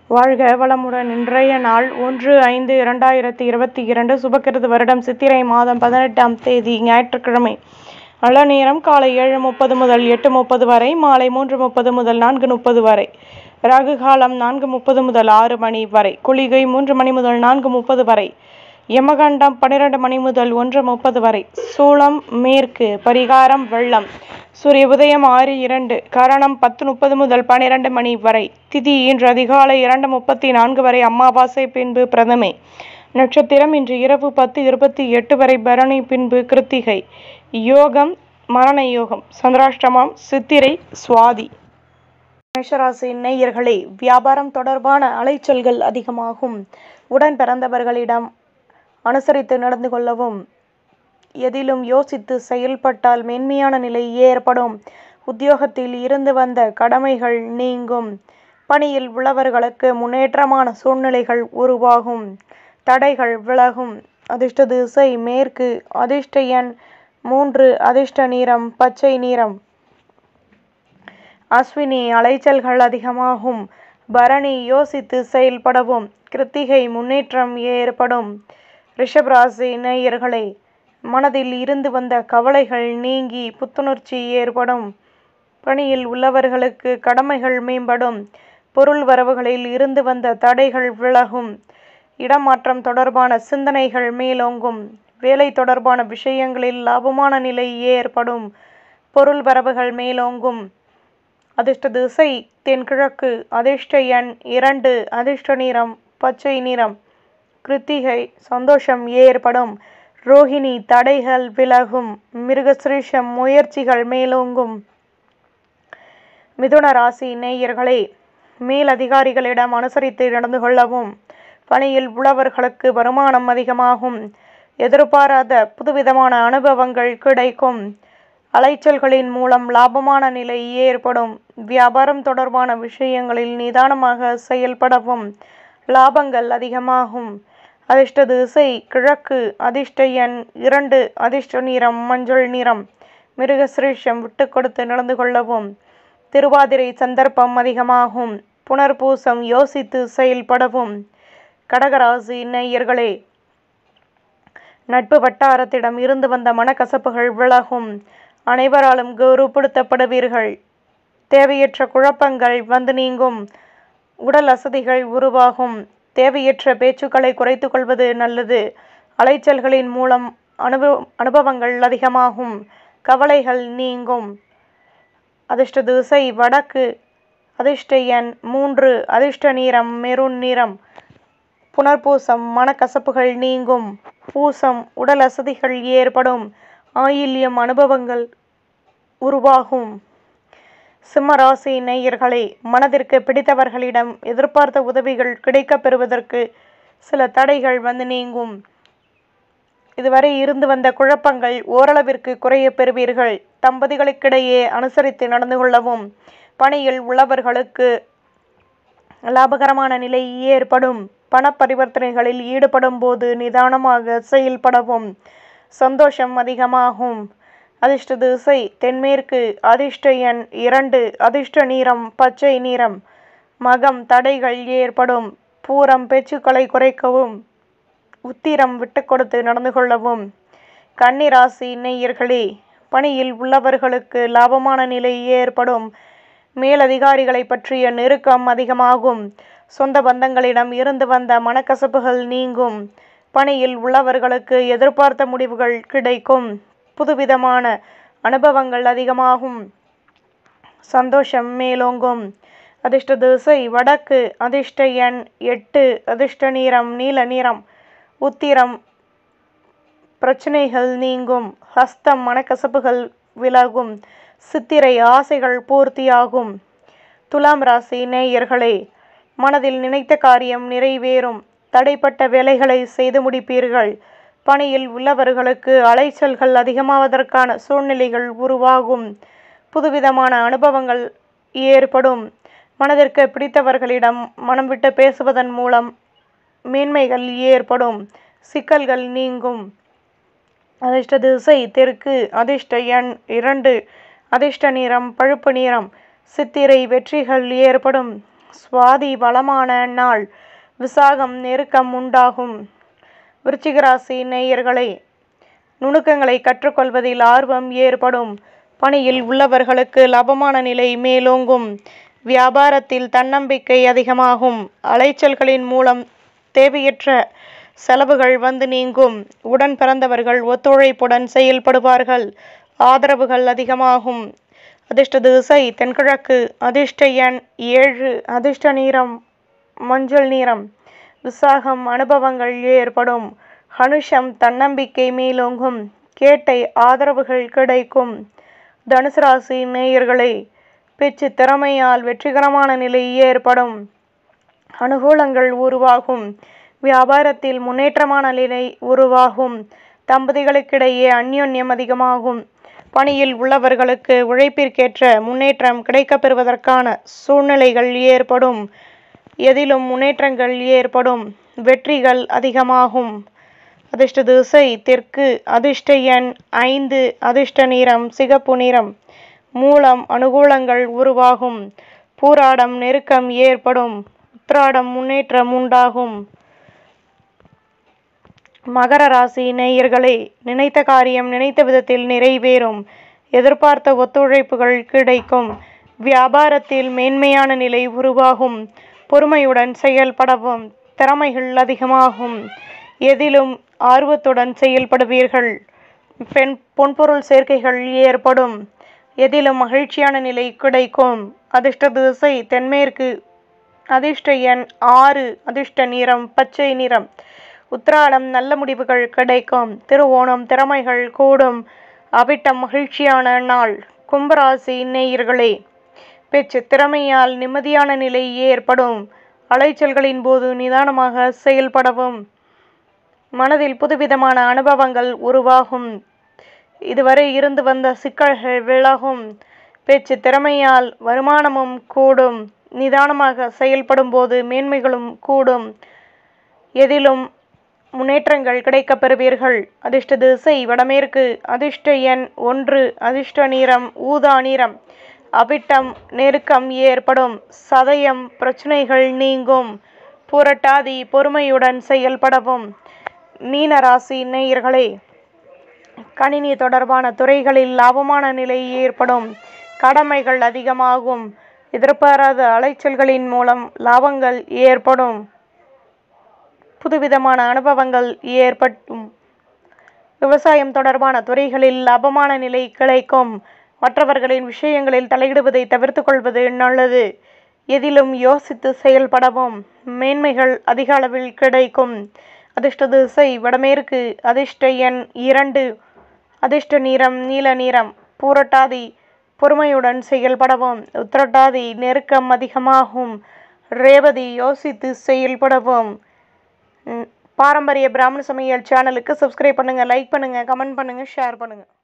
வாழ்க வளமுடன் இன்றைய நாள் ஒன்று ஐந்து இரண்டாயிரத்தி இருபத்தி இரண்டு சுபக்கிருது வருடம் சித்திரை மாதம் பதினெட்டாம் தேதி ஞாயிற்றுக்கிழமை நல்ல நேரம் காலை ஏழு முப்பது முதல் எட்டு முப்பது வரை மாலை மூன்று முப்பது முதல் நான்கு முப்பது வரை ராகு காலம் நான்கு முப்பது முதல் ஆறு மணி வரை குளிகை மூன்று மணி முதல் நான்கு முப்பது வரை யமகண்டம் பன்னிரண்டு மணி முதல் ஒன்று முப்பது வரை சூளம் மேற்கு பரிகாரம் வெள்ளம் சூரிய உதயம் ஆறு இரண்டு கரணம் பத்து முப்பது முதல் பன்னிரண்டு மணி வரை திதி இன்று அதிகாலை இரண்டு முப்பத்தி நான்கு வரை அமாவாசை பின்பு பிரதமை நட்சத்திரம் இன்று இரவு பத்து இருபத்தி எட்டு வரை பரணி பின்பு கிருத்திகை யோகம் மரண யோகம் சந்திராஷ்டமம் சித்திரை சுவாதி மேஷராசி நேயர்களே வியாபாரம் தொடர்பான அலைச்சல்கள் அதிகமாகும் உடன் பிறந்தவர்களிடம் அனுசரித்து நடந்து கொள்ளவும் எதிலும் யோசித்து செயல்பட்டால் மென்மையான நிலை ஏற்படும் உத்தியோகத்தில் இருந்து வந்த கடமைகள் நீங்கும் பணியில் உள்ளவர்களுக்கு முன்னேற்றமான சூழ்நிலைகள் உருவாகும் தடைகள் விலகும் அதிர்ஷ்ட திசை மேற்கு அதிர்ஷ்ட எண் மூன்று அதிர்ஷ்ட நிறம் பச்சை நிறம் அஸ்வினி அலைச்சல்கள் அதிகமாகும் பரணி யோசித்து செயல்படவும் கிருத்திகை முன்னேற்றம் ஏற்படும் ரிஷபராசி நேயர்களே மனதில் இருந்து வந்த கவலைகள் நீங்கி புத்துணர்ச்சி ஏற்படும் பணியில் உள்ளவர்களுக்கு கடமைகள் மேம்படும் பொருள் வரவுகளில் இருந்து வந்த தடைகள் விலகும் இடமாற்றம் தொடர்பான சிந்தனைகள் மேலோங்கும் வேலை தொடர்பான விஷயங்களில் லாபமான நிலை ஏற்படும் பொருள் வரவுகள் மேலோங்கும் அதிர்ஷ்ட திசை தென்கிழக்கு அதிர்ஷ்ட எண் இரண்டு அதிர்ஷ்ட நிறம் பச்சை நிறம் கிருத்திகை சந்தோஷம் ஏற்படும் ரோஹிணி தடைகள் விலகும் மிருகசிரீஷம் முயற்சிகள் மேலோங்கும் மிதுன ராசி நேயர்களே மேலதிகாரிகளிடம் அனுசரித்து நடந்து கொள்ளவும் பணியில் உழவர்களுக்கு வருமானம் அதிகமாகும் எதிர்பாராத புதுவிதமான அனுபவங்கள் கிடைக்கும் அலைச்சல்களின் மூலம் லாபமான நிலை ஏற்படும் வியாபாரம் தொடர்பான விஷயங்களில் நிதானமாக செயல்படவும் லாபங்கள் அதிகமாகும் அதிர்ஷ்ட திசை கிழக்கு அதிர்ஷ்ட எண் இரண்டு அதிர்ஷ்ட நிறம் மஞ்சள் நிறம் மிருகசிரீஷம் விட்டு கொடுத்து நடந்து கொள்ளவும் திருவாதிரை சந்தர்ப்பம் அதிகமாகும் புனர்பூசம் யோசித்து செயல்படவும் கடகராசி நேயர்களே நட்பு வட்டாரத்திடம் இருந்து வந்த மனக்கசப்புகள் விலகும் அனைவராலும் கௌரவப்படுத்தப்படுவீர்கள் தேவையற்ற குழப்பங்கள் வந்து நீங்கும் உடல் அசதிகள் உருவாகும் தேவையற்ற பேச்சுக்களை குறைத்து கொள்வது நல்லது அலைச்சல்களின் மூலம் அனுபவ அனுபவங்கள் அதிகமாகும் கவலைகள் நீங்கும் அதிர்ஷ்ட திசை வடக்கு அதிர்ஷ்ட எண் மூன்று அதிர்ஷ்ட நிறம் மெரூன் நிறம் புனர்பூசம் மனக்கசப்புகள் நீங்கும் பூசம் உடல் அசதிகள் ஏற்படும் ஆயில்யம் அனுபவங்கள் உருவாகும் சிம்மராசி நேயர்களே மனதிற்கு பிடித்தவர்களிடம் எதிர்பார்த்த உதவிகள் கிடைக்கப் பெறுவதற்கு சில தடைகள் வந்து நீங்கும் இதுவரை இருந்து வந்த குழப்பங்கள் ஓரளவிற்கு குறைய பெறுவீர்கள் தம்பதிகளுக்கிடையே அனுசரித்து நடந்து கொள்ளவும் பணியில் உள்ளவர்களுக்கு லாபகரமான நிலை ஏற்படும் பண பரிவர்த்தனைகளில் ஈடுபடும் போது நிதானமாக செயல்படவும் சந்தோஷம் அதிகமாகும் அதிர்ஷ்ட திசை தென்மேற்கு அதிர்ஷ்ட எண் இரண்டு அதிர்ஷ்ட நிறம் பச்சை நிறம் மகம் தடைகள் ஏற்படும் பூரம் பேச்சுக்களை குறைக்கவும் உத்திரம் விட்டு கொடுத்து நடந்து கொள்ளவும் கன்னிராசி நேயர்களே பணியில் உள்ளவர்களுக்கு லாபமான நிலை ஏற்படும் மேலதிகாரிகளை பற்றிய நெருக்கம் அதிகமாகும் சொந்த பந்தங்களிடம் இருந்து வந்த மனக்கசப்புகள் நீங்கும் பணியில் உள்ளவர்களுக்கு எதிர்பார்த்த முடிவுகள் கிடைக்கும் புதுவிதமான அனுபவங்கள் அதிகமாகும் சந்தோஷம் மேலோங்கும் அதிர்ஷ்ட திசை வடக்கு அதிர்ஷ்ட எண் எட்டு அதிர்ஷ்ட நிறம் நீல நிறம் உத்திரம் பிரச்சனைகள் நீங்கும் ஹஸ்தம் மனக்கசப்புகள் விலகும் சித்திரை ஆசைகள் பூர்த்தியாகும் துலாம் ராசி நேயர்களே மனதில் நினைத்த காரியம் நிறைவேறும் தடைப்பட்ட வேலைகளை செய்து முடிப்பீர்கள் பணியில் உள்ளவர்களுக்கு அலைச்சல்கள் அதிகமாவதற்கான சூழ்நிலைகள் உருவாகும் புதுவிதமான அனுபவங்கள் ஏற்படும் மனதிற்கு பிடித்தவர்களிடம் மனம் விட்டு பேசுவதன் மூலம் மேன்மைகள் ஏற்படும் சிக்கல்கள் நீங்கும் அதிர்ஷ்ட திசை தெற்கு அதிர்ஷ்ட எண் இரண்டு அதிர்ஷ்ட நிறம் பழுப்பு நிறம் சித்திரை வெற்றிகள் ஏற்படும் சுவாதி வளமான நாள் விசாகம் நெருக்கம் உண்டாகும் விருச்சிக ராசி நேயர்களே நுணுக்கங்களை கற்றுக்கொள்வதில் ஆர்வம் ஏற்படும் பணியில் உள்ளவர்களுக்கு லாபமான நிலை மேலோங்கும் வியாபாரத்தில் தன்னம்பிக்கை அதிகமாகும் அலைச்சல்களின் மூலம் தேவையற்ற செலவுகள் வந்து நீங்கும் உடன் பிறந்தவர்கள் ஒத்துழைப்புடன் செயல்படுவார்கள் ஆதரவுகள் அதிகமாகும் அதிர்ஷ்ட திசை தென்கிழக்கு அதிர்ஷ்ட எண் ஏழு அதிர்ஷ்ட நிறம் மஞ்சள் நிறம் விசாகம் அனுபவங்கள் ஏற்படும் ஹனுஷம் தன்னம்பிக்கை மேலோங்கும் கேட்டை ஆதரவுகள் கிடைக்கும் தனுசு ராசி நேயர்களே பேச்சு திறமையால் வெற்றிகரமான நிலை ஏற்படும் அனுகூலங்கள் உருவாகும் வியாபாரத்தில் முன்னேற்றமான நிலை உருவாகும் தம்பதிகளுக்கிடையே அந்யோன்யம் அதிகமாகும் பணியில் உள்ளவர்களுக்கு உழைப்பிற்கேற்ற முன்னேற்றம் கிடைக்கப்பெறுவதற்கான சூழ்நிலைகள் ஏற்படும் எதிலும் முன்னேற்றங்கள் ஏற்படும் வெற்றிகள் அதிகமாகும் அதிர்ஷ்ட திசை தெற்கு அதிர்ஷ்ட எண் ஐந்து அதிர்ஷ்ட நிறம் சிகப்பு நிறம் மூலம் அனுகூலங்கள் உருவாகும் பூராடம் நெருக்கம் ஏற்படும் உத்ராடம் முன்னேற்றம் உண்டாகும் மகர ராசி நேயர்களே நினைத்த காரியம் நினைத்த விதத்தில் நிறைவேறும் எதிர்பார்த்த ஒத்துழைப்புகள் கிடைக்கும் வியாபாரத்தில் மேன்மையான நிலை உருவாகும் பொறுமையுடன் செயல்படவும் திறமைகள் அதிகமாகும் எதிலும் ஆர்வத்துடன் செயல்படுவீர்கள் பெண் பொன்பொருள் சேர்க்கைகள் ஏற்படும் எதிலும் மகிழ்ச்சியான நிலை கிடைக்கும் அதிர்ஷ்ட திசை தென்மேற்கு அதிர்ஷ்ட எண் ஆறு அதிர்ஷ்ட நிறம் பச்சை நிறம் உத்திராடம் நல்ல முடிவுகள் கிடைக்கும் திருவோணம் திறமைகள் கூடும் அவிட்டம் மகிழ்ச்சியான நாள் கும்பராசி நேயர்களே பேச்சு திறமையால் நிம்மதியான நிலை ஏற்படும் அலைச்சல்களின் போது நிதானமாக செயல்படவும் மனதில் புதுவிதமான அனுபவங்கள் உருவாகும் இதுவரை இருந்து வந்த சிக்கல்கள் விலகும் பேச்சு திறமையால் வருமானமும் கூடும் நிதானமாக செயல்படும் போது மேன்மைகளும் கூடும் எதிலும் முன்னேற்றங்கள் கிடைக்கப் பெறுவீர்கள் அதிர்ஷ்ட திசை வடமேற்கு அதிர்ஷ்ட எண் ஒன்று அதிர்ஷ்ட நிறம் ஊதா நிறம் அபிட்டம் நெருக்கம் ஏற்படும் சதயம் பிரச்சனைகள் நீங்கும் புரட்டாதி பொறுமையுடன் செயல்படவும் மீனராசி நேயர்களே கணினி தொடர்பான துறைகளில் லாபமான நிலை ஏற்படும் கடமைகள் அதிகமாகும் எதிர்பாராத அலைச்சல்களின் மூலம் லாபங்கள் ஏற்படும் புதுவிதமான அனுபவங்கள் ஏற்பட்டும் விவசாயம் தொடர்பான துறைகளில் லாபமான நிலை கிடைக்கும் மற்றவர்களின் விஷயங்களில் தலையிடுவதை தவிர்த்து கொள்வது நல்லது எதிலும் யோசித்து செயல்படவும் மேன்மைகள் அதிக அளவில் கிடைக்கும் அதிர்ஷ்ட திசை வடமேற்கு அதிர்ஷ்ட எண் இரண்டு அதிர்ஷ்ட நிறம் நீல நிறம் பூரட்டாதி பொறுமையுடன் செயல்படவும் உத்திரட்டாதி நெருக்கம் அதிகமாகும் ரேவதி யோசித்து செயல்படவும் ம், பாரம்பரிய பிராமண சமையல் சேனலுக்கு சப்ஸ்கிரைப் பண்ணுங்கள் லைக் பண்ணுங்கள் கமெண்ட் பண்ணுங்கள் ஷேர் பண்ணுங்கள்